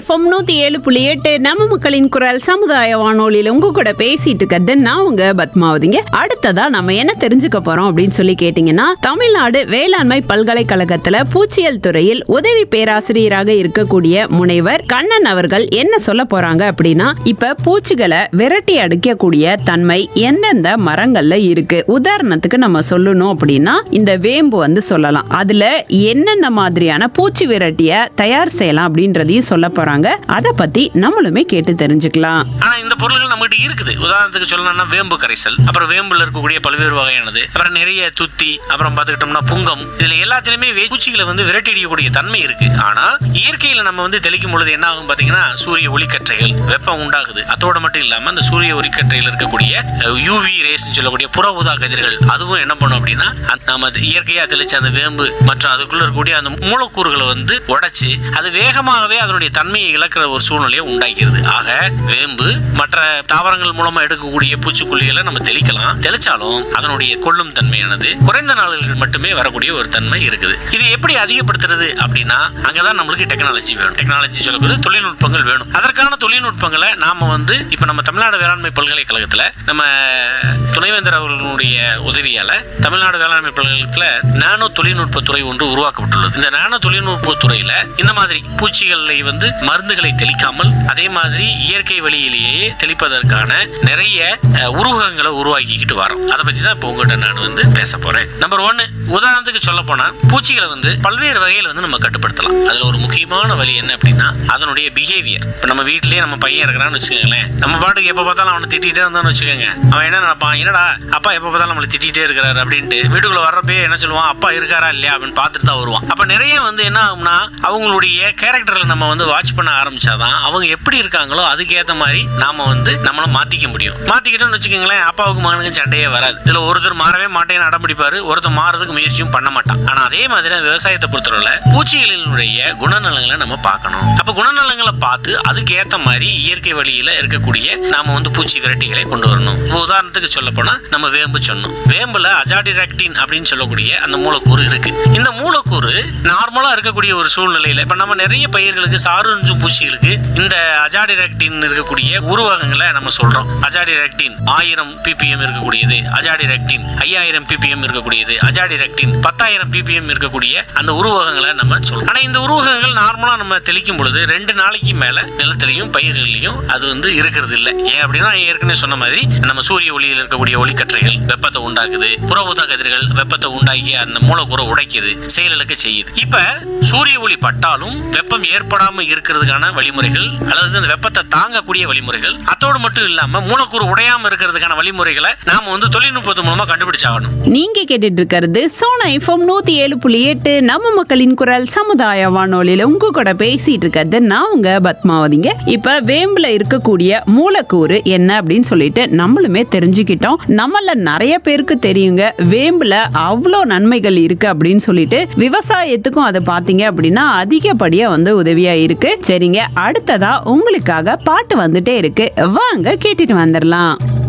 FM நூத்தி ஏழு புள்ளி எட்டு நம்ம மக்களின் குரல் சமுதாய வானொலியில உங்க கூட பேசிட்டு இருக்கிறது நான் உங்க பத்மாவதிங்க அடுத்ததா நம்ம என்ன தெரிஞ்சுக்க போறோம் அப்படின்னு சொல்லி கேட்டீங்கன்னா தமிழ்நாடு வேளாண்மை பல்கலைக்கழகத்துல பூச்சியல் துறையில் உதவி பேராசிரியராக இருக்கக்கூடிய முனைவர் கண்ணன் அவர்கள் என்ன சொல்ல போறாங்க அப்படின்னா இப்ப பூச்சிகளை விரட்டி அடிக்கக்கூடிய தன்மை எந்தெந்த மரங்கள்ல இருக்கு உதாரணத்துக்கு நம்ம சொல்லணும் அப்படின்னா இந்த வேம்பு வந்து சொல்லலாம் அதுல என்னென்ன மாதிரியான பூச்சி விரட்டிய தயார் செய்யலாம் அப்படின்றதையும் சொல்ல போறாங்க அத பத்தி நம்மளுமே கேட்டு தெரிஞ்சுக்கலாம் ஆனா இந்த பொருள்கள் நம்மகிட்ட இருக்குது உதாரணத்துக்கு சொல்லணும்னா வேம்பு கரைசல் அப்புறம் வேம்புல இருக்கக்கூடிய பல்வேறு வகையானது அப்புறம் நிறைய துத்தி அப்புறம் பார்த்துக்கிட்டோம்னா புங்கம் இதுல எல்லாத்துலயுமே வே- பூச்சிகளை வந்து விரட்டி அடிக்கக்கூடிய தன்மை இருக்கு ஆனா இயற்கையில நம்ம வந்து தெளிக்கும் பொழுது என்ன ஆகும் பாத்தீங்கன்னா சூரிய ஒளிக்கற்றைகள் வெப்பம் உண்டாகுது அதோட மட்டும் இல்லாம அந்த சூரிய ஒளிக்கற்றையில் இருக்கக்கூடிய யூவி ரேஸ் சொல்லக்கூடிய புற ஊதா கதிர்கள் அதுவும் என்ன பண்ணும் அப்படின்னா அந்த- நம்ம அது இயற்கையா தெளிச்ச அந்த வேம்பு மற்றும் அதுக்குள்ள இருக்கக்கூடிய அந்த மூலக்கூறுகளை வந்து உடைச்சு அது வேகமாகவே அதனுடைய தன்மையை இழக்கிற ஒரு சூழ்நிலையை உண்டாக்கிறது ஆக வேம்பு மற்ற தாவரங்கள் மூலமா எடுக்கக்கூடிய பூச்சிக்கொல்லிகளை நம்ம தெளிக்கலாம் தெளிச்சாலும் அதனுடைய கொள்ளும் தன்மையானது குறைந்த நாள்கள் மட்டுமே வரக்கூடிய ஒரு தன்மை இருக்குது இது எப்படி அதிகப்படுத்துறது அப்படின்னா அங்கதான் நம்மளுக்கு டெக்னாலஜி வேணும் டெக்னாலஜி சொல்லக்கூடிய தொழில்நுட்பங்கள் வேணும் அதற்கான தொழில்நுட்பங்களை நாம வந்து இப்ப நம்ம தமிழ்நாடு வேளாண்மை பல்கலைக்கழகத்துல நம்ம துணைவேந்தர் அவர்களுடைய உதவியால தமிழ்நாடு வேளாண்மை பல்கலைக்கழகத்துல நானோ தொழில்நுட்ப துறை ஒன்று உருவாக்கப்பட்டுள்ளது இந்த நானோ தொழில்நுட்ப துறையில இந்த மாதிரி பூச்சிகளை வந்து மருந்துகளை தெளிக்காமல் அதே மாதிரி இயற்கை வழியிலேயே தெளிப்பதற்கான நிறைய அஹ், உருவகங்களை உருவாக்கிக்கிட்டு வரோம் அதை பத்தி தான் இப்போ உங்ககிட்ட நான் வந்து பேச போறேன் நம்பர் ஒன்னு உதாரணத்துக்கு சொல்ல போனா பூச்சிகளை வந்து பல்வேறு வகையில வந்து நம்ம கட்டுப்படுத்தலாம் அதுல ஒரு முக்கியமான வழி என்ன அப்படின்னா அதனுடைய பிஹேவியர் இப்ப நம்ம வீட்லயே நம்ம பையன் இருக்கிறான்னு வச்சுக்கோங்களேன் நம்ம பாட்டுக்கு எப்ப பார்த்தாலும் அவனை திட்டிகிட்டே இருந்தான்னு வச்சுக்கோங்க அவன் என்ன நினைப்பான் என்னடா அப்பா எப்ப பார்த்தாலும் நம்மளை திட்டிகிட்டே இருக்கிறாரு அப்படின்ட்டு வீட்டுக்குள்ள வர்றப்பே என்ன சொல்லுவான் அப்பா இருக்காரா இல்லையா அப்படின்னு பார்த்துட்டு தான் வருவான் அப்ப நிறைய வந்து என்ன ஆகும்னா அவங்களுடைய கேரக்டர்ல நம்ம வந்து வாட்ச் பண்ண ஆரம்பிச்சாதான் அவங்க எப்படி இருக்காங்களோ அதுக்கேத்த மாதிரி நாம வந்து நம்மள மாத்திக்க முடியும் மாத்திக்கிட்டோம்னு வச்சுக்கோங்களேன் அப்பாவுக்கு மகனுக்கு சண்டையே வராது இதுல ஒருத்தர் மாறவே மாட்டேன்னு அடம் பிடிப்பாரு ஒருத்தர் மாறதுக்கு முயற்சியும் பண்ண மாட்டான் ஆனா அதே மாதிரி தான் விவசாயத்தை பொறுத்தவரை பூச்சிகளினுடைய குணநலங்களை நம்ம பார்க்கணும் அப்ப குணநலங்களை பார்த்து அதுக்கு ஏத்த மாதிரி இயற்கை வழியில இருக்கக்கூடிய நாம வந்து பூச்சி விரட்டிகளை கொண்டு வரணும் இப்ப உதாரணத்துக்கு சொல்ல போனா நம்ம வேம்பு சொன்னோம் வேம்புல அஜாடிராக்டின் அப்படின்னு சொல்லக்கூடிய அந்த மூலக்கூறு இருக்கு இந்த மூலக்கூறு நார்மலா இருக்கக்கூடிய ஒரு சூழ்நிலையில இப்ப நம்ம நிறைய பயிர்களுக்கு சாருஞ்சு பூச்சிகளுக்கு இந்த அஜாடிராக்டின் இருக்கக்கூடிய உருவகங்களை நம்ம சொல்றோம் அஜாடிராக்டின் ஆயிரம் பிபிஎம் இருக்கக்கூடியது அஜாடிராக்டின் ஐயாயிரம் பிபிஎம் இருக்கக்கூடியது அஜாடிராக்டின் பத்தாயிரம் பிபிஎம் இருக்கக்கூடிய அந்த உருவகங்களை நம்ம சொல்றோம் ஆனா இந்த உருவகங்கள் நார்மலா நம்ம தெளிக்கும் பொழுது ரெண்டு நாளைக்கு மேல நிலத்திலையும் பயிர்கள்லையும் அது வந்து இருக்கிறது இல்லை ஏன் அப்படின்னா நான் ஏற்கனவே சொன்ன மாதிரி நம்ம சூரிய ஒளியில் இருக்கக்கூடிய ஒளிக்கற்றைகள் வெப்பத்தை உண்டாக்குது புற ஊதா கதிர்கள் வெப்பத்தை உண்டாக்கி அந்த மூலக்கூறை உடைக்குது செயலுக்கு செய்யுது இப்ப சூரிய ஒளி பட்டாலும் வெப்பம் ஏற்படாம இருக்கிறதுக்கான வழிமுறைகள் அல்லது அந்த வெப்பத்தை தாங்கக்கூடிய வழிமுறைகள் அதோடு மட்டும் இல்லாம மூலக்கூறு உடையாம இருக்கிறதுக்கான வழிமுறைகளை நாம வந்து தொழில்நுட்பத்து மூலமா கண்டுபிடிச்சாகணும் நீங்க கேட்டுட்டு இருக்கிறது சோனா எஃப்எம் நூத்தி ஏழு புள்ளி எட்டு நம்ம மக்களின் குரல் சமுதாய வானொலியில உங்க கூட பேசிட்டு இருக்கிறது நான் உங்க பத்மாவதிங்க இப்ப வேம்புல இருக்கக்கூடிய மூலக்கூறு என்ன அப்படின்னு சொல்லிட்டு நம்மளுமே தெரிஞ்சுக்கிட்டோம் நம்மள நிறைய பேருக்கு தெரியுங்க வேம்புல அவ்வளோ நன்மைகள் இருக்கு அப்படின்னு சொல்லிட்டு விவசாயத்துக்கும் அதை பாத்தீங்க அப்படின்னா அதிகப்படியா வந்து உதவியா இருக்கு சரிங்க அடுத்ததா உங்களுக்காக பாட்டு வந்துட்டே இருக்கு வாங்க கேட்டுட்டு வந்துடலாம்